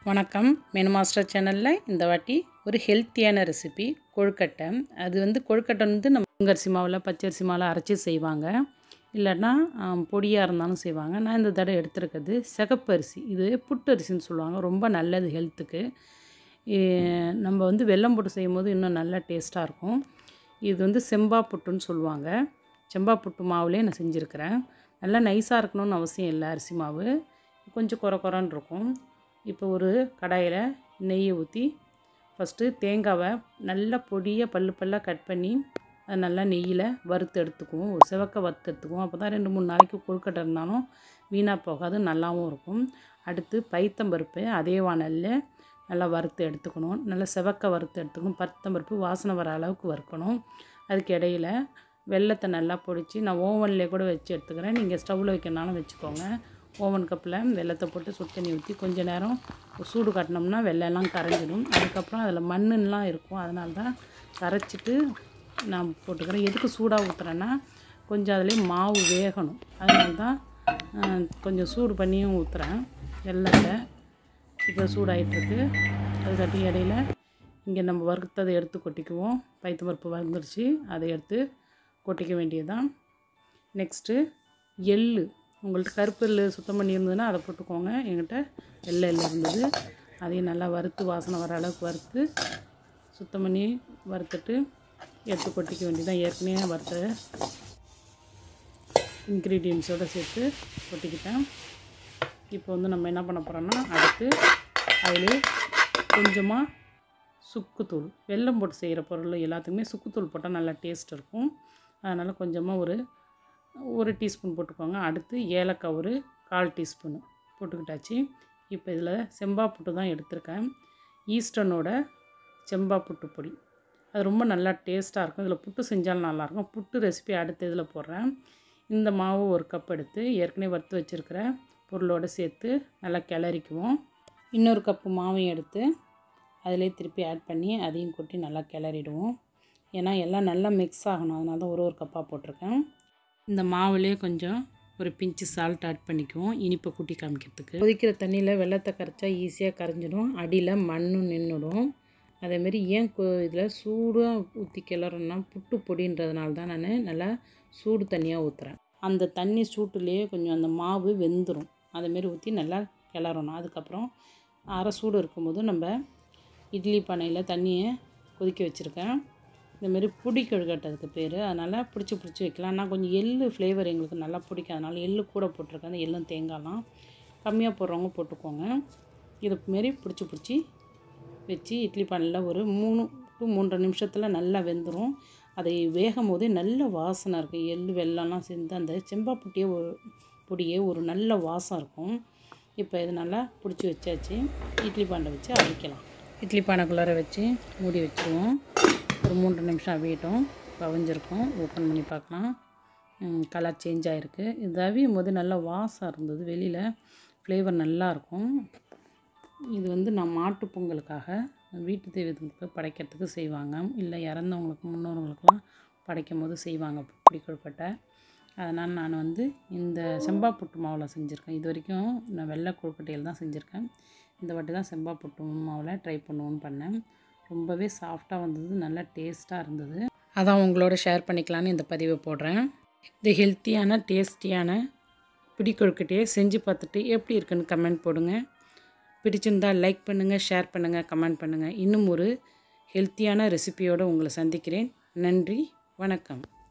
வணக்கம் menu master சேனலில் இந்த வாட்டி ஒரு ஹெல்த்தியான ரெசிபி கொழுக்கட்டை அது வந்து கொழுக்கட்டை வந்து நம்ம புங்கரிசி மாவில் பச்சரிசி மாவில் அரைச்சி செய்வாங்க இல்லைன்னா பொடியாக இருந்தாலும் செய்வாங்க நான் இந்த தடவை எடுத்துருக்கிறது சிகப்பரிசி இது புட்டரிசின்னு சொல்லுவாங்க ரொம்ப நல்லது ஹெல்த்துக்கு நம்ம வந்து வெல்லம் போட்டு செய்யும் போது இன்னும் நல்லா டேஸ்ட்டாக இருக்கும் இது வந்து செம்பா புட்டுன்னு சொல்லுவாங்க செம்பா புட்டு மாவுலேயே நான் செஞ்சுருக்கிறேன் நல்லா நைஸாக இருக்கணும்னு அவசியம் இல்லை அரிசி மாவு கொஞ்சம் குறை குறைன்னு இருக்கும் இப்போ ஒரு கடாயில் நெய்யை ஊற்றி ஃபஸ்ட்டு தேங்காவை நல்லா பொடியாக பல்லு பல்லாக கட் பண்ணி அதை நல்லா நெய்யில் வறுத்து எடுத்துக்குவோம் ஒரு செவக்க வறுத்து எடுத்துக்குவோம் அப்போ தான் ரெண்டு மூணு நாளைக்கு கொழுக்கட்டை இருந்தாலும் வீணாக போகாது நல்லாவும் இருக்கும் அடுத்து பைத்தம்பருப்பு அதே வானலில் நல்லா வறுத்து எடுத்துக்கணும் நல்லா செவக்க வறுத்து எடுத்துக்கணும் பருத்தம்பருப்பு வாசனை வர அளவுக்கு வறுக்கணும் அதுக்கு இடையில் வெள்ளத்தை நல்லா பொடிச்சு நான் ஓவன்லேயே கூட வச்சு எடுத்துக்கிறேன் நீங்கள் ஸ்டவ்வில் வைக்கிறனாலும் வச்சுக்கோங்க ஓவன் கப்பில் வெள்ளத்தை போட்டு சுடு தண்ணி ஊற்றி கொஞ்ச நேரம் சூடு காட்டினோம்னா வெள்ளெல்லாம் கரைஞ்சிடும் அதுக்கப்புறம் அதில் மண்ணுலாம் இருக்கும் அதனால தான் கரைச்சிட்டு நான் போட்டுக்கிறேன் எதுக்கு சூடாக ஊற்றுறேன்னா கொஞ்சம் அதுலேயே மாவு வேகணும் அதனால தான் கொஞ்சம் சூடு பண்ணியும் ஊற்றுறேன் வெள்ளத்தை இப்போ சூடாகிட்டுருக்கு அதுக்கட்டி இடையில இங்கே நம்ம வறுத்ததை எடுத்து கொட்டிக்குவோம் பைத்த பருப்பு வந்துருச்சு அதை எடுத்து கொட்டிக்க வேண்டியதுதான் நெக்ஸ்ட்டு எள்ளு உங்கள்கிட்ட கருப்பு எள்ளு சுத்தம் பண்ணி இருந்ததுன்னா அதை போட்டுக்கோங்க என்கிட்ட வெள்ளை எள்ளு இருந்தது அதையும் நல்லா வறுத்து வாசனை வர அளவுக்கு வறுத்து சுத்தம் பண்ணி வறுத்துட்டு எடுத்து கொட்டிக்க வேண்டியதான் ஏற்கனவே வறுத்த இன்க்ரீடியன்ஸோடு சேர்த்து கொட்டிக்கிட்டேன் இப்போ வந்து நம்ம என்ன பண்ண போகிறோம்னா அடுத்து அதில் கொஞ்சமாக சுக்குத்தூள் வெல்லம் போட்டு செய்கிற பொருள் எல்லாத்துக்குமே சுக்குத்தூள் போட்டால் நல்லா டேஸ்ட் இருக்கும் அதனால் கொஞ்சமாக ஒரு ஒரு டீஸ்பூன் போட்டுக்கோங்க அடுத்து ஏலக்காய் ஒரு கால் டீஸ்பூனு போட்டுக்கிட்டாச்சு இப்போ இதில் செம்பா புட்டு தான் எடுத்திருக்கேன் ஈஸ்டர்னோட செம்பா புட்டு பொடி அது ரொம்ப நல்லா டேஸ்ட்டாக இருக்கும் இதில் புட்டு செஞ்சாலும் நல்லாயிருக்கும் புட்டு ரெசிபி அடுத்த இதில் போடுறேன் இந்த மாவு ஒரு கப் எடுத்து ஏற்கனவே வறுத்து வச்சுருக்கிற பொருளோடு சேர்த்து நல்லா கிளறிக்குவோம் இன்னொரு கப்பு மாவையும் எடுத்து அதிலே திருப்பி ஆட் பண்ணி அதையும் கொட்டி நல்லா கிளறிடுவோம் ஏன்னா எல்லாம் நல்லா மிக்ஸ் ஆகணும் அதனால தான் ஒரு ஒரு கப்பாக போட்டிருக்கேன் இந்த மாவுலேயே கொஞ்சம் ஒரு பிஞ்சு சால்ட் ஆட் பண்ணிக்குவோம் இனிப்பை கூட்டி காமிக்கிறதுக்கு கொதிக்கிற தண்ணியில் வெள்ளத்தை கரைச்சா ஈஸியாக கரைஞ்சிடும் அடியில் மண்ணும் நின்றுடும் அதேமாரி ஏன் இதில் சூடாக ஊற்றி கிளறோன்னா புட்டு பொடின்றதுனால தான் நான் நல்லா சூடு தண்ணியாக ஊற்றுறேன் அந்த தண்ணி சூட்டுலேயே கொஞ்சம் அந்த மாவு வெந்துடும் அதேமாரி ஊற்றி நல்லா கிளறணும் அதுக்கப்புறம் அரை சூடு இருக்கும்போது நம்ம இட்லி பானையில் தண்ணியை கொதிக்க வச்சுருக்கேன் இந்தமாரி புடி கொழுக்கட்டதுக்கு பேர் அதனால் பிடிச்சி பிடிச்சி வைக்கலாம் நான் கொஞ்சம் எள்ளு ஃப்ளேவர் எங்களுக்கு நல்லா பிடிக்கும் அதனால் எள்ளு கூட போட்டிருக்கேன் அந்த எள்ளும் தேங்காய்லாம் கம்மியாக போடுறவங்க போட்டுக்கோங்க இது மாரி பிடிச்சி பிடிச்சி வச்சு இட்லி பானையில் ஒரு மூணு டு மூன்றரை நிமிஷத்தில் நல்லா வெந்துடும் அதை வேகும் போதே நல்ல வாசனை இருக்கும் எள் வெள்ளம்லாம் சேர்ந்து அந்த செம்பா புட்டியே ஒரு பொடியே ஒரு நல்ல வாசம் இருக்கும் இப்போ இது நல்லா பிடிச்சி வச்சாச்சு இட்லி பானை வச்சு அவிக்கலாம் இட்லி பானைக்குள்ளார வச்சு மூடி வச்சுருவோம் ஒரு மூன்று நிமிஷம் அவியட்டும் அவிஞ்சிருக்கும் ஓப்பன் பண்ணி பார்க்கலாம் கலர் சேஞ்ச் ஆகிருக்கு இது அவியும் போது நல்லா வாசம் இருந்தது வெளியில் ஃப்ளேவர் நல்லாயிருக்கும் இது வந்து நான் மாட்டு பொங்கலுக்காக வீட்டு தெய்வத்துக்கு படைக்கிறதுக்கு செய்வாங்க இல்லை இறந்தவங்களுக்கு முன்னோர்களுக்கெலாம் படைக்கும் போது செய்வாங்க புடி கொழுக்கட்டை அதனால் நான் வந்து இந்த செம்பா புட்டு மாவில் செஞ்சுருக்கேன் இது வரைக்கும் நான் வெள்ளை கொழுக்கட்டையில் தான் செஞ்சுருக்கேன் இந்த வாட்டி தான் செம்பா புட்டு மாவில் ட்ரை பண்ணுவோன்னு பண்ணேன் ரொம்பவே சாஃப்டாக வந்தது நல்லா டேஸ்ட்டாக இருந்தது அதான் உங்களோட ஷேர் பண்ணிக்கலான்னு இந்த பதிவை போடுறேன் இந்த ஹெல்த்தியான டேஸ்டியான பிடி கொழுக்கட்டையை செஞ்சு பார்த்துட்டு எப்படி இருக்குன்னு கமெண்ட் போடுங்க பிடிச்சிருந்தால் லைக் பண்ணுங்கள் ஷேர் பண்ணுங்கள் கமெண்ட் பண்ணுங்கள் இன்னும் ஒரு ஹெல்த்தியான ரெசிபியோடு உங்களை சந்திக்கிறேன் நன்றி வணக்கம்